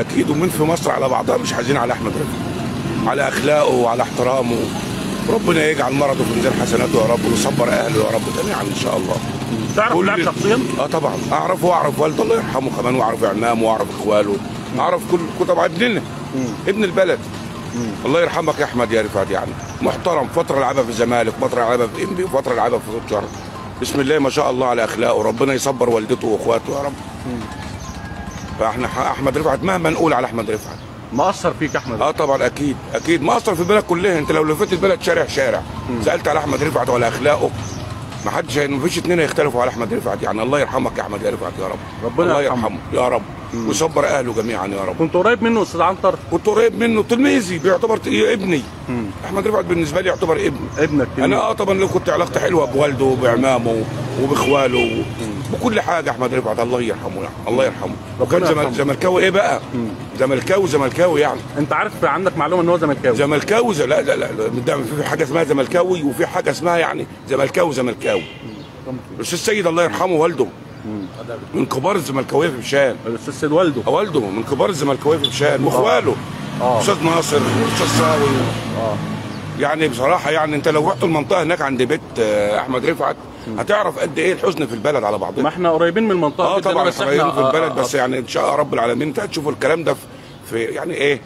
اكيد ومن في مصر على بعضها مش حزين على احمد رفعت على اخلاقه وعلى احترامه ربنا يجعل مرضه في ميزان حسناته يا رب ويصبر اهله يا رب جميعا ان شاء الله تعرف كل- اللاعب شخصيا؟ اه طبعا اعرفه واعرف والده الله يرحمه كمان واعرف اعمامه واعرف اخواله اعرف كل كل- طبعا ابننا ابن البلد الله يرحمك يا احمد يا رفعت يعني محترم فتره لعبها في الزمالك فتره لعبها في انبي وفتره لعبها في فوتشر بسم الله ما شاء الله على اخلاقه ربنا يصبر والدته واخواته يا رب فاحنا ح- احمد رفعت مهما نقول على احمد رفعت مأثر فيك احمد اه طبعا اكيد اكيد مأثر في البلد كلها انت لو لفيت البلد شارع شارع سالت على احمد رفعت وعلى اخلاقه ما حدش ما فيش اتنين يختلفوا على احمد رفعت يعني الله يرحمك يا احمد يا رفعت يا رب ربنا الله يرحمه. يرحمه يا رب ويصبر اهله جميعا يا رب كنت قريب منه استاذ عنتر كنت قريب منه تلميذي بيعتبر ت- ابني احمد رفعت بالنسبه لي يعتبر ابن ابنك انا اه طبعا لو كنت علاقتي حلوه بوالده وبعمامه وباخواله بكل حاجه احمد رفعت الله يرحمه يعني الله يرحمه وكان ربنا زمل- يرحمه. زملكاوي ايه بقى زملكاوي زملكاوي يعني انت عارف عندك معلومه ان هو زملكاوي زملكاوي ز- لا لا لا ده في حاجه اسمها زملكاوي وفي حاجه اسمها يعني زملكاوي زملكاوي الاستاذ سيد الله يرحمه والده من كبار الزملكاويه في مشان الاستاذ سيد والده والده من كبار الزملكاويه في مشان واخواله آه. استاذ ناصر واستاذ صاوي اه يعني بصراحه يعني انت لو رحت المنطقه هناك عند بيت آه، احمد رفعت هتعرف قد ايه الحزن في البلد على بعضها ما احنا قريبين من المنطقه اه جداً، طبعا بس قريبين احنا في البلد آه، بس يعني ان شاء الله رب العالمين انت هتشوفوا الكلام ده في- في يعني ايه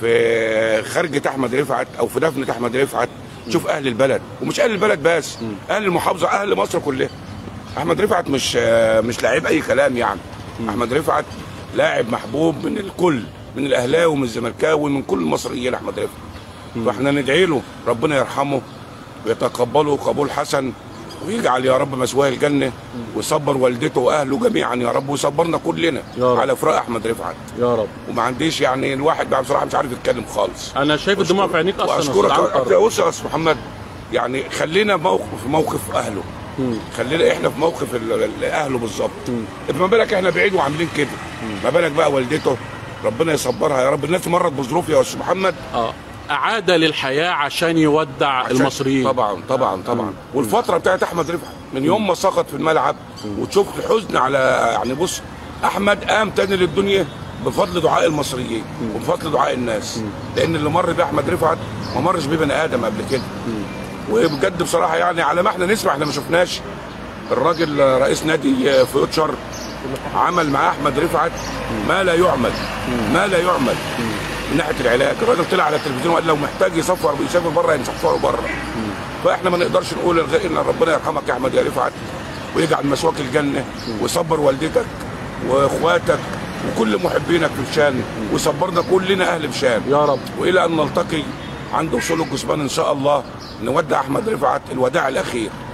في خرجة احمد رفعت او في دفنة احمد رفعت شوف اهل البلد ومش اهل البلد بس اهل المحافظه اهل مصر كلها احمد رفعت مش آه، مش لعيب اي كلام يعني احمد رفعت لاعب محبوب من الكل من الاهلاوي ومن الزملكاوي من كل المصريين احمد رفعت فاحنا ندعي له ربنا يرحمه ويتقبله قبول حسن ويجعل يا رب مسواه الجنه ويصبر والدته واهله جميعا يا رب ويصبرنا كلنا يا رب. على فراق احمد رفعت يا رب وما عنديش يعني الواحد بقى بصراحه مش عارف يتكلم خالص انا شايف الدموع في عينيك اصلا يا استاذ واشكرك عنتر بص يا استاذ محمد يعني خلينا موقف في موقف اهله خلينا احنا في موقف ال- ال- اهله بالظبط ما بالك احنا بعيد وعاملين كده ما بالك بقى والدته ربنا يصبرها يا رب الناس مرت بظروف يا استاذ محمد اه اعاد للحياه عشان يودع عشان- المصريين طبعا طبعا طبعا والفتره بتاعت احمد رفعت من يوم ما سقط في الملعب وتشوف الحزن على يعني بص احمد قام تاني للدنيا بفضل دعاء المصريين وبفضل دعاء الناس لان اللي مر باحمد رفعت ما مرش بيه بني ادم قبل كده وبجد بصراحه يعني على ما احنا نسمع احنا ما شفناش الراجل رئيس نادي فيوتشر عمل مع احمد رفعت ما لا يعمل ما لا يعمل من ناحيه العلاج الراجل طلع على التلفزيون وقال لو محتاج يسافر يسافر بره يسافروا بره فاحنا ما نقدرش نقول غير ان ربنا يرحمك يا احمد يا رفعت ويجعل مسواك الجنه ويصبر والدتك واخواتك وكل محبينك في مشان ويصبرنا كلنا اهل مشان يا رب والى ان نلتقي عند وصول الجثمان ان شاء الله نودع احمد رفعت الوداع الاخير